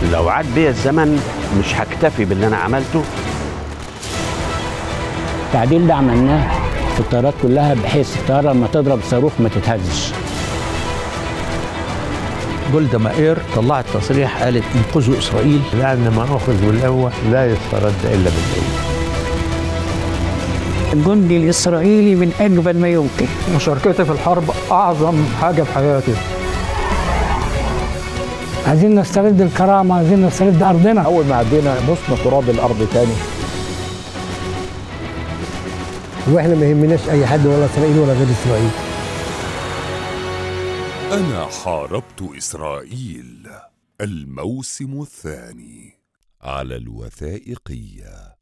لو عاد بيا الزمن مش هكتفي باللي انا عملته التعديل ده عملناه في الطيارات كلها بحيث الطياره لما تضرب صاروخ ما تتهزش جولدا مائير طلعت تصريح قالت انقذوا اسرائيل لأن ما أخذ بالقوة لا يسترد إلا بالقوة الجندي الإسرائيلي من أجمل ما يمكن مشاركتي في الحرب أعظم حاجة في حياتي عايزين نسترد الكرامة عايزين نسترد أرضنا أول ما عدينا بصنا تراب الأرض تاني واحنا ما يهمناش اي حد ولا اسرائيل ولا غير اسرائيل انا حاربت اسرائيل الموسم الثاني على الوثائقيه